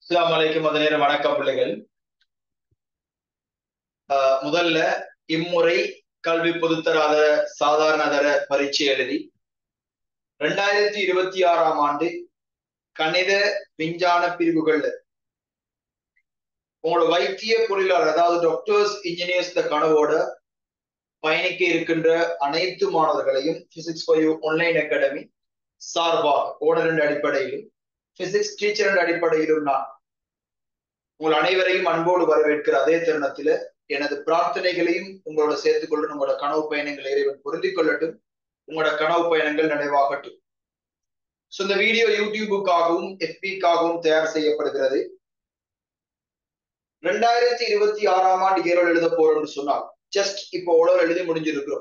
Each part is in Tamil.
அஸ்ஸலாமு அலைக்கும் மத நேரம் வணக்கம் பிள்ளைகள் ஆஹ் முதல்ல இம்முறை கல்வி பொதுத்தராத சாதாரண தர பரீட்சை எழுதி ரெண்டாயிரத்தி இருபத்தி ஆறாம் ஆண்டு கணித விஞ்ஞான பிரிவுகள்ல உங்களோட வைத்திய பொறியாளர் அதாவது டாக்டர்ஸ் இன்ஜினியர்ஸ் கனவோட பயணிக்க இருக்கின்ற அனைத்து மாணவர்களையும் பிசிக்ஸ் ஃபைவ் ஆன்லைன் அகாடமி சார்பாக ஓடர் அடிப்படையிலும் பிசிக்ஸ் டீச்சர் அடிப்படையிலும் நான் உங்கள் அனைவரையும் அன்போடு வரவேற்கிற அதே தருணத்துல எனது பிரார்த்தனைகளையும் உங்களோட சேர்த்துக் கொள்ளும் உங்களோட கனவு பயணங்களை இறைவன் பொருந்திக் கொள்ளட்டும் உங்களோட கனவு பயணங்கள் நினைவாகட்டும் ஸோ இந்த வீடியோ யூடியூபுக்காகவும் எஃபிக்காகவும் தயார் செய்யப்படுகிறது ரெண்டாயிரத்தி இருபத்தி ஆறாம் ஆண்டு ஏரோல் எழுத போறோம்னு சொன்னால் ஜஸ்ட் இப்போ ஓடர் எழுதி முடிஞ்சிருக்கிறோம்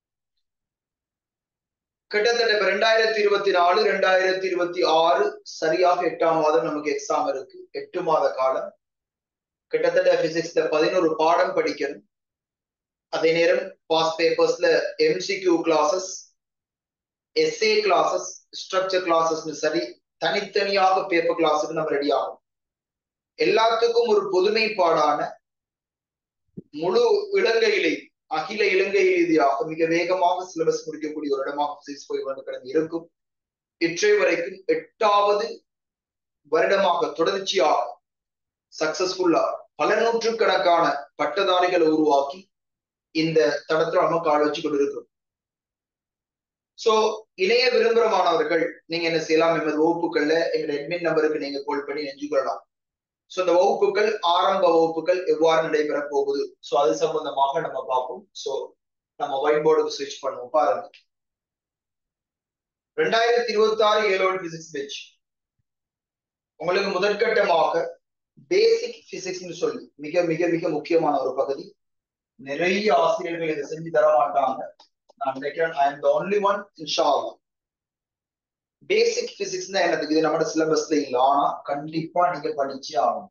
கிட்டத்தட்ட இப்ப ரெண்டாயிரத்தி இருபத்தி நாலு ரெண்டாயிரத்தி இருபத்தி ஆறு சரியாக எட்டாம் மாதம் நமக்கு எக்ஸாம் இருக்கு எட்டு மாத காலம் கிட்டத்தட்ட பிசிக்ஸ்ல பதினோரு பாடம் படிக்கணும் அதே நேரம் பாஸ் பேப்பர்ஸ்ல MCQ classes SA classes structure கிளாஸஸ்னு சரி தனித்தனியாக பேப்பர் கிளாஸுக்கு நம்ம ரெடி ஆகும் எல்லாத்துக்கும் ஒரு பொதுமைப்பாடான முழு இலங்கையிலே அகில இலங்கை ரீதியாக மிக வேகமாக சிலபஸ் முடிக்கக்கூடிய ஒரு இடமாக பிசிக்ஸ் போய் வந்து இருக்கும் இற்றை வரைக்கும் எட்டாவது வருடமாக தொடர்ச்சியாக சக்சஸ்ஃபுல்லா பல நூற்றுக்கணக்கான பட்டதாரிகளை உருவாக்கி இந்த தடத்துல நம்ம கால் வச்சு கொண்டிருக்கிறோம் சோ இணைய விரும்புகிற மாணவர்கள் நீங்க என்ன செய்யலாம் எமது வகுப்புகள்ல எங்க அட்மின் நம்பருக்கு நீங்க கால் பண்ணி நெஞ்சு கொள்ளலாம் சோ இந்த வகுப்புகள் ஆரம்ப வகுப்புகள் எவ்வாறு நடைபெற போகுது சோ அது சம்பந்தமாக நம்ம பார்ப்போம் சோ நம்ம ஒயிட் போர்டுக்கு ஸ்விட்ச் பண்ணுவோம் பாருங்க ரெண்டாயிரத்தி இருபத்தி ஆறு ஏழோடு பிசிக்ஸ் பெச் உங்களுக்கு முதற்கட்டமாக பேசிக் பிசிக்ஸ்னு சொல்லி மிக மிக மிக முக்கியமான ஒரு பகுதி நிறைய ஆசிரியர்கள் இதை செஞ்சு தர மாட்டாங்க நான் நினைக்கிறேன் I am the only one இன்ஷா பேசிக் பிசிக்ஸ் தான் எனக்கு இது நம்ம சிலபஸ்ல இல்ல ஆனா கண்டிப்பா நீங்க படிச்சே ஆகணும்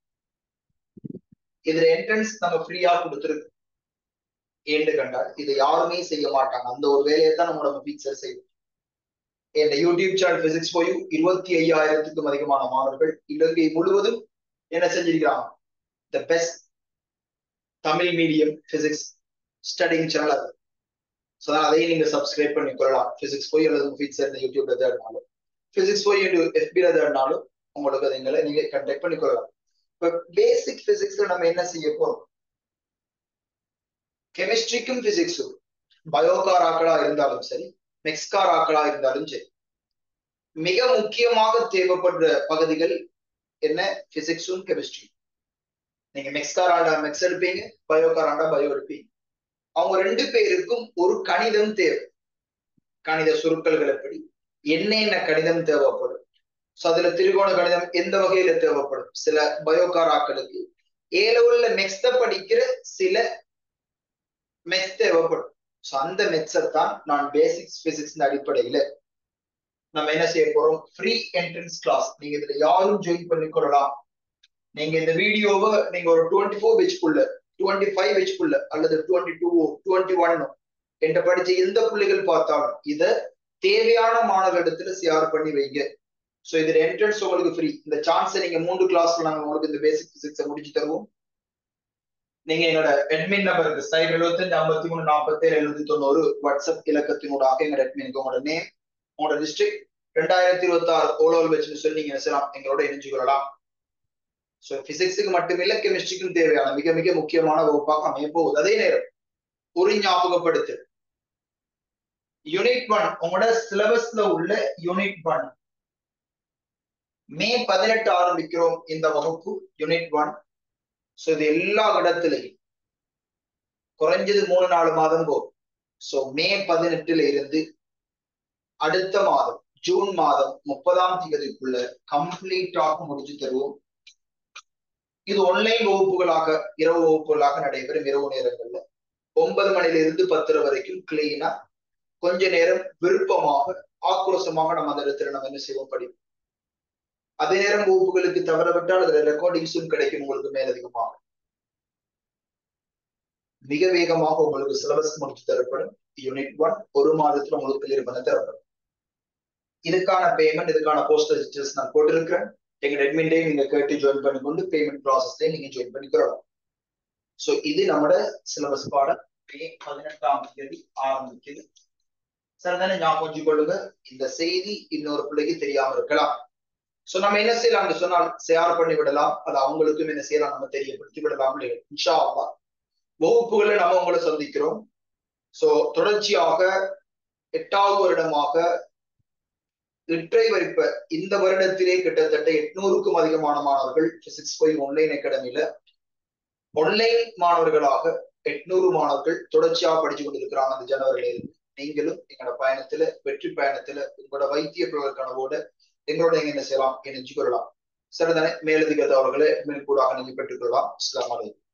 இதுல என்ட்ரன்ஸ் நம்ம ஃப்ரீயா கொடுத்துருக்கு ஏண்டு கண்டால் இதை யாருமே செய்ய மாட்டாங்க அந்த ஒரு வேலையை தான் நம்மளோட ஃபீச்சர் செய்யும் என் யூடியூப் சேனல் பிசிக்ஸ் போய் இருபத்தி ஐயாயிரத்துக்கும் அதிகமான மாணவர்கள் இலங்கை முழுவதும் என்ன செஞ்சிருக்கிறாங்க the best Tamil medium physics studying channel அது ஸோ அதையும் நீங்க சப்ஸ்கிரைப் பண்ணி கொள்ளலாம் பிசிக்ஸ் போய் அல்லது ஃபீச்சர் இந்த யூடியூப்ல தேடினாலும் பிசிக்ஸ் போய் எஃபில தேடினாலும் உங்களுக்கு அதுங்களை நீங்க கண்டக்ட் பண்ணி கொள்ளலாம் இப்போ பேசிக் பிசிக்ஸ்ல நம்ம என்ன செய்ய போறோம் கெமிஸ்ட்ரிக்கும் பிசிக்ஸும் பயோகார் ஆக்களா இருந்தாலும் சரி மெக்ஸ்கார் ஆக்களா இருந்தாலும் சரி மிக முக்கியமாக தேவைப்படுற பகுதிகள் என்ன பிசிக்ஸும் கெமிஸ்ட்ரி நீங்க மெக்ஸ்கார் ஆண்டா மெக்ஸ் எடுப்பீங்க பயோகார் ஆண்டா பயோ எடுப்பீங்க அவங்க ரெண்டு பேருக்கும் ஒரு கணிதம் தேவை கணித சுருக்கல்கள் எப்படி என்னென்ன கணிதம் தேவைப்படும் ஸோ அதுல திரிகோண கணிதம் எந்த வகையில தேவைப்படும் சில பயோகார் ஆக்களுக்கு ஏலவுல மெக்ஸ்த படிக்கிற சில மெக்ஸ் தேவைப்படும் ஸோ அந்த மெக்ஸை தான் நான் பேசிக்ஸ் பிசிக்ஸ் அடிப்படையில நம்ம என்ன செய்ய போறோம் ஃப்ரீ என்ட்ரன்ஸ் கிளாஸ் நீங்க இதுல யாரும் ஜாயின் பண்ணிக்கொள்ளலாம் நீங்க இந்த வீடியோவை நீங்க ஒரு டுவெண்ட்டி ஃபோர் வெச்சுக்குள்ள டுவெண்ட்டி ஃபைவ் வெச்சுக்குள்ள அல்லது டுவெண்ட்டி டூ டுவெண்ட்டி ஒன் என்ற படிச்ச எந்த பிள்ளைகள் பார்த்தாலும் இத தேவையான மாணவர்களிடத்துல ஷேர் பண்ணி வைங்க ஸோ இதுல என்ட்ரன்ஸ் உங்களுக்கு ஃப்ரீ இந்த சான்ஸை நீங்க மூன்று கிளாஸ்ல நாங்க உங்களுக்கு இந்த பேசிக் பிசிக்ஸை முடிச்சு தருவோம் நீங்க என்னோட அட்மின் நம்பருக்கு சைபர் எழுபத்தஞ்சு ஐம்பத்தி மூணு நாற்பத்தி ஏழு எழுபத்தி தொண்ணூறு வாட்ஸ்அப் இலக்கத்தினூடாக எங்க அட்மினுக்கு உங்களோட நேம் உங்களோட டிஸ்ட்ரிக்ட் ரெண்டாயிரத்தி இருபத்தி ஆறு ஓலோல் வச்சுன்னு சொல்லி நீங்க நினைச்சலாம் எங்களோட இணைஞ்சு கொள்ளலாம் ஸோ பிசிக்ஸுக்கு மட்டுமில்ல கெமிஸ்ட்ரிக்கும் தேவையான மிக மிக முக்கியமான வகுப்பாக அமைய போகுது அதே நேரம் ஒரு ஞாபகப்படுத்து யூனிட் ஒன் உங்களோட சிலபஸ்ல உள்ள யூனிட் ஒன் மே பதினெட்டு ஆரம்பிக்கிறோம் இந்த வகுப்பு யூனிட் ஒன் ஸோ இது எல்லா இடத்துலையும் குறைஞ்சது மூணு நாலு மாதம் போகும் ஸோ மே பதினெட்டுல இருந்து அடுத்த மாதம் ஜூன் மாதம் முப்பதாம் தேதிக்குள்ள கம்ப்ளீட்டாக முடிச்சு தருவோம் இது ஆன்லைன் வகுப்புகளாக இரவு வகுப்புகளாக நடைபெறும் இரவு நேரங்கள்ல ஒன்பது மணில இருந்து பத்தரை வரைக்கும் கிளீனா கொஞ்ச நேரம் விருப்பமாக ஆக்ரோஷமாக நம்ம அந்த இடத்துல நம்ம என்ன செய்வோம் படிப்போம் அதே நேரம் வகுப்புகளுக்கு தவறவிட்டால் அதுல ரெக்கார்டிங்ஸும் கிடைக்கும் உங்களுக்கு மேலதிகமாக மிக வேகமாக உங்களுக்கு சிலபஸ் முடிச்சு தரப்படும் யூனிட் ஒன் ஒரு மாதத்துல உங்களுக்கு கிளியர் பண்ண தரப்படும் இதுக்கான பேமெண்ட் இதுக்கான போஸ்டல் டீட்டெயில்ஸ் நான் போட்டிருக்கிறேன் எங்க அட்மின்டையும் நீங்க கேட்டு ஜாயின் பண்ணிக்கொண்டு பேமெண்ட் ப்ராசஸ்லையும் நீங்க ஜாயின் பண்ணிக்கிறோம் ஸோ இது நம்மட சிலபஸ் பாடம் மே பதினெட்டாம் தேதி ஆரம்பிக்குது சரிதானே ஞாபகம் வச்சுக் கொள்ளுங்க இந்த செய்தி இன்னொரு பிள்ளைக்கு தெரியாம இருக்கலாம் சோ நம்ம என்ன செய்யலாம்னு சொன்னால் ஷேர் பண்ணி விடலாம் அது அவங்களுக்கும் என்ன செய்யலாம் நம்ம தெரியப்படுத்தி விடலாம் இன்ஷா அல்லா வகுப்புகளை நம்ம உங்களை சந்திக்கிறோம் சோ தொடர்ச்சியாக எட்டாவது வருடமாக இற்றை வரிப்ப இந்த வருடத்திலே கிட்டத்தட்ட எட்நூறுக்கும் அதிகமான மாணவர்கள் பிசிக்ஸ் போய் ஒன்லைன் அகாடமியில ஒன்லைன் மாணவர்களாக எட்நூறு மாணவர்கள் தொடர்ச்சியாக படிச்சு கொண்டிருக்கிறாங்க அந்த ஜனவரியில இருந்து நீங்களும் எங்களோட பயணத்துல வெற்றி பயணத்துல உங்களோட வைத்திய பிரவர் கனவோட எங்களோட நீங்க என்ன செய்யலாம் இணைஞ்சு கொள்ளலாம் சரிதானே மேலதிக தகவல்களை மேற்கூடாக நீங்க பெற்றுக்கொள்ளலாம் இஸ்லாம் அலைக்கும்